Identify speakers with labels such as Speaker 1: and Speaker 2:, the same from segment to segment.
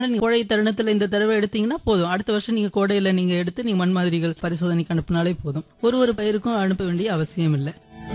Speaker 1: நீங்க கோடை தருணத்துல இந்த தடவை எடுத்தீங்கன்னா போதும் அடுத்த வருஷம் நீங்க கோடையில நீங்க எடுத்து நீங்க மண் மாதிரிகள் பரிசோதனைக்கு அனுப்பினாலே போதும் ஒரு ஒரு பயிருக்கும் அனுப்ப வேண்டிய அவசியம் இல்லை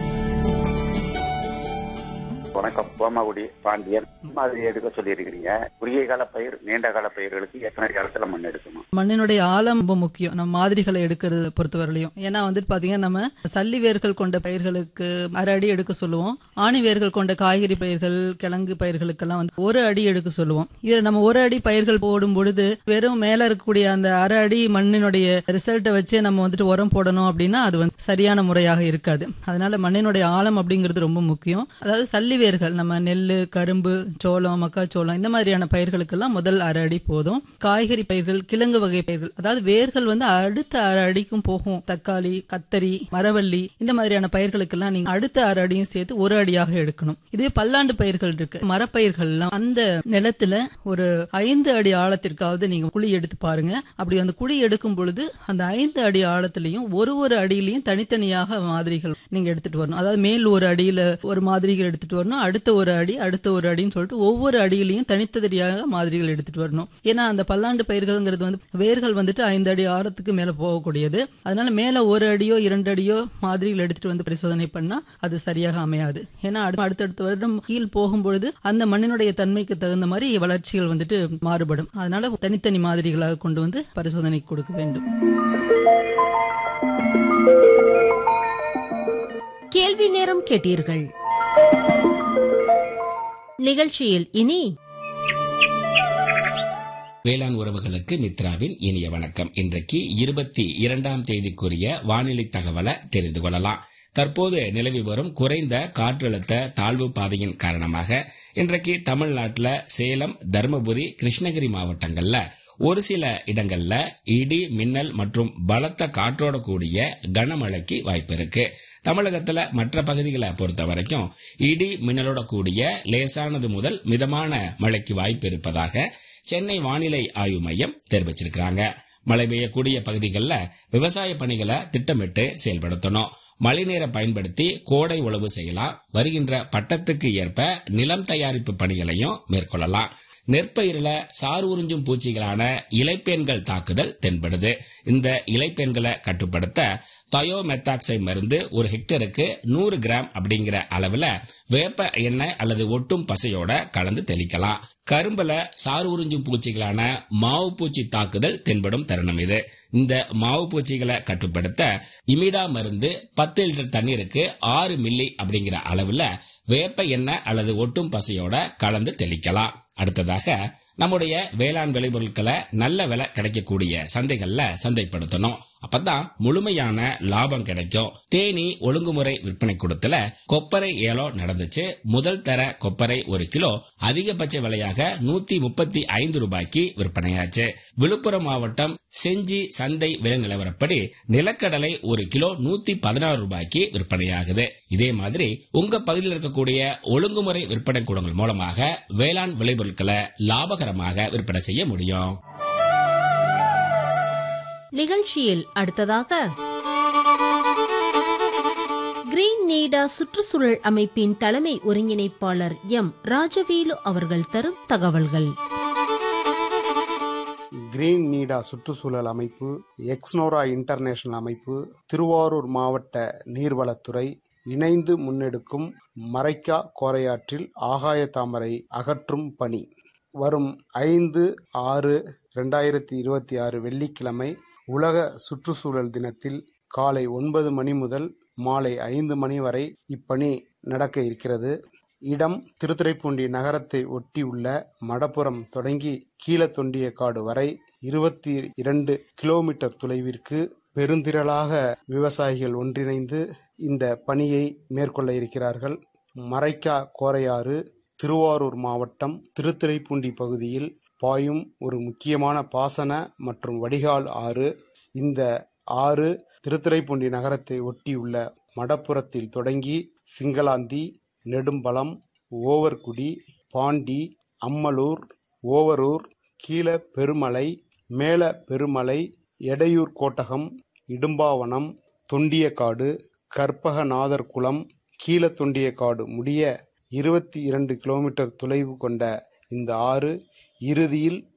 Speaker 2: வணக்கம் கோமாகுடி பாண்டியன் மாதிரி எடுக்க சொல்லியிருக்கிறீங்க குறுகிய கால பயிர் நீண்ட கால பயிர்களுக்கு எத்தனை காலத்துல மண் எடுக்கணும்
Speaker 1: மண்ணினுடைய ஆழம் ரொம்ப முக்கியம் நம்ம மாதிரிகளை எடுக்கிறது பொறுத்தவரையிலையும் ஏன்னா வந்துட்டு பாத்தீங்கன்னா நம்ம சல்லி வேர்கள் கொண்ட பயிர்களுக்கு அரை அடி எடுக்க சொல்லுவோம் ஆணி வேர்கள் கொண்ட காய்கறி பயிர்கள் கிழங்கு பயிர்களுக்கெல்லாம் வந்து ஒரு அடி எடுக்க சொல்லுவோம் இதுல நம்ம ஒரு அடி பயிர்கள் போடும் பொழுது வெறும் மேல இருக்கக்கூடிய அந்த அரை அடி மண்ணினுடைய ரிசல்ட்டை வச்சே நம்ம வந்துட்டு உரம் போடணும் அப்படின்னா அது வந்து சரியான முறையாக இருக்காது அதனால மண்ணினுடைய ஆழம் அப்படிங்கிறது ரொம்ப முக்கியம் அதாவது சல்லி வேர்கள் நம்ம நெல் கரும்பு சோளம் மக்காச்சோளம் இந்த மாதிரியான பயிர்களுக்கெல்லாம் முதல் அரை அடி போதும் காய்கறி பயிர்கள் கிழங்கு வகை பயிர்கள் அதாவது வேர்கள் வந்து அடுத்த அரை அடிக்கும் போகும் தக்காளி கத்தரி மரவள்ளி இந்த மாதிரியான பயிர்களுக்கெல்லாம் நீங்க அடுத்த அரை அடியும் சேர்த்து ஒரு அடியாக எடுக்கணும் இதுவே பல்லாண்டு பயிர்கள் இருக்கு மரப்பயிர்கள்லாம் அந்த நிலத்துல ஒரு ஐந்து அடி ஆழத்திற்காவது நீங்க குழி எடுத்து பாருங்க அப்படி அந்த குழி எடுக்கும் பொழுது அந்த ஐந்து அடி ஆழத்திலையும் ஒரு ஒரு அடியிலையும் தனித்தனியாக மாதிரிகள் நீங்க எடுத்துட்டு வரணும் அதாவது மேல் ஒரு அடியில ஒரு மாதிரிகள் எடுத்துட்டு வரணும் அடுத்த ஒரு அடி அடுத்த ஒரு அடின்னு சொல்லிட்டு ஒவ்வொரு அடியிலையும் தனித்தனியாக மாதிரிகள் எடுத்துட்டு வரணும் ஏன்னா அந்த பல்லாண்டு பயிர்கள்ங்கிறது வந்து வேர்கள் வந்துட்டு ஐந்து அடி ஆழத்துக்கு மேல போகக்கூடியது அதனால மேல ஒரு அடியோ இரண்டு அடியோ மாதிரிகள் எடுத்துட்டு வந்து பரிசோதனை பண்ணா அது சரியாக அமையாது ஏன்னா அடுத்த- அடுத்தடுத்த வருடம் கீழ் போகும்பொழுது அந்த மண்ணினுடைய தன்மைக்கு தகுந்த மாதிரி வளர்ச்சிகள் வந்துட்டு மாறுபடும் அதனால தனித்தனி மாதிரிகளாக கொண்டு வந்து பரிசோதனை கொடுக்க வேண்டும்
Speaker 3: கேள்வி நேரம் கேட்டீர்கள் நிகழ்ச்சியில் இனி
Speaker 4: வேளாண் உறவுகளுக்கு மித்ராவின் இனிய வணக்கம் இன்றைக்கு இருபத்தி இரண்டாம் தேதிக்குரிய வானிலை தகவலை தெரிந்து கொள்ளலாம் தற்போது நிலவி வரும் குறைந்த காற்றழுத்த தாழ்வு பாதையின் காரணமாக இன்றைக்கு தமிழ்நாட்டுல சேலம் தருமபுரி கிருஷ்ணகிரி மாவட்டங்கள்ல ஒரு சில இடங்கள்ல இடி மின்னல் மற்றும் பலத்த காற்றோட கூடிய கனமழைக்கு வாய்ப்பு இருக்கு தமிழகத்துல மற்ற பகுதிகளை பொறுத்த வரைக்கும் இடி மின்னலோட கூடிய லேசானது முதல் மிதமான மழைக்கு வாய்ப்பு இருப்பதாக சென்னை வானிலை ஆய்வு மையம் தெரிவிச்சிருக்கிறாங்க மழை பெய்யக்கூடிய பகுதிகளில் விவசாய பணிகளை திட்டமிட்டு செயல்படுத்தணும் மழைநீரை பயன்படுத்தி கோடை உழவு செய்யலாம் வருகின்ற பட்டத்துக்கு ஏற்ப நிலம் தயாரிப்பு பணிகளையும் மேற்கொள்ளலாம் நெற்பயிரில சார் உறிஞ்சும் பூச்சிகளான இலைப்பேன்கள் தாக்குதல் தென்படுது இந்த இலைப்பேன்களை கட்டுப்படுத்த தயோமெத்தாக்சை மருந்து ஒரு ஹெக்டருக்கு நூறு கிராம் அப்படிங்கிற அளவுல வேப்ப எண்ணெய் அல்லது ஒட்டும் பசையோட கலந்து தெளிக்கலாம் கரும்புல சார் உறிஞ்சும் பூச்சிகளான மாவு பூச்சி தாக்குதல் தென்படும் தருணம் இது இந்த மாவு பூச்சிகளை கட்டுப்படுத்த இமிடா மருந்து பத்து லிட்டர் தண்ணீருக்கு ஆறு மில்லி அப்படிங்கிற அளவுல வேப்ப எண்ணெய் அல்லது ஒட்டும் பசையோட கலந்து தெளிக்கலாம் அடுத்ததாக நம்முடைய வேளாண் விளைபொருட்களை நல்ல விலை கிடைக்கக்கூடிய சந்தைகள்ல சந்தைப்படுத்தணும் அப்பதான் முழுமையான லாபம் கிடைக்கும் தேனி ஒழுங்குமுறை விற்பனை கூடத்துல கொப்பரை ஏலம் நடந்துச்சு முதல் தர கொப்பரை ஒரு கிலோ அதிகபட்ச விலையாக நூத்தி முப்பத்தி ஐந்து ரூபாய்க்கு விற்பனையாச்சு விழுப்புரம் மாவட்டம் செஞ்சி சந்தை விலை நிலவரப்படி நிலக்கடலை ஒரு கிலோ நூத்தி பதினாறு ரூபாய்க்கு விற்பனையாகுது இதே மாதிரி உங்க பகுதியில் இருக்கக்கூடிய ஒழுங்குமுறை விற்பனை கூடங்கள் மூலமாக வேளாண் விளைபொருட்களை லாபகரமாக விற்பனை செய்ய முடியும்
Speaker 3: நிகழ்ச்சியில் அடுத்ததாக கிரீன் நீடா சுற்றுச்சூழல் அமைப்பின் தலைமை ஒருங்கிணைப்பாளர் எம் ராஜவேலு அவர்கள் தரும் தகவல்கள்
Speaker 5: கிரீன் நீடா சுற்றுச்சூழல் அமைப்பு எக்ஸ்னோரா இன்டர்நேஷனல் அமைப்பு திருவாரூர் மாவட்ட நீர்வளத்துறை இணைந்து முன்னெடுக்கும் மரைக்கா கோரையாற்றில் ஆகாய தாமரை அகற்றும் பணி வரும் ஐந்து ஆறு ரெண்டாயிரத்தி இருபத்தி ஆறு வெள்ளிக்கிழமை உலக சுற்றுச்சூழல் தினத்தில் காலை ஒன்பது மணி முதல் மாலை ஐந்து மணி வரை இப்பணி நடக்க இருக்கிறது இடம் திருத்துறைப்பூண்டி நகரத்தை ஒட்டியுள்ள மடப்புறம் தொடங்கி கீழத்தொண்டியக்காடு வரை இருபத்தி இரண்டு கிலோமீட்டர் தொலைவிற்கு பெருந்திரளாக விவசாயிகள் ஒன்றிணைந்து இந்த பணியை மேற்கொள்ள இருக்கிறார்கள் மரைக்கா கோரையாறு திருவாரூர் மாவட்டம் திருத்துறைப்பூண்டி பகுதியில் பாயும் ஒரு முக்கியமான பாசன மற்றும் வடிகால் ஆறு இந்த ஆறு திருத்துறைப்பூண்டி நகரத்தை ஒட்டியுள்ள மடப்புறத்தில் தொடங்கி சிங்களாந்தி நெடும்பலம் ஓவர்குடி பாண்டி அம்மலூர் ஓவரூர் கீழ பெருமலை மேல பெருமலை எடையூர் கோட்டகம் இடும்பாவனம் தொண்டியக்காடு கற்பகநாதர் குளம் கீழ தொண்டியக்காடு முடிய இருபத்தி இரண்டு கிலோமீட்டர் தொலைவு கொண்ட இந்த ஆறு இறுதியில்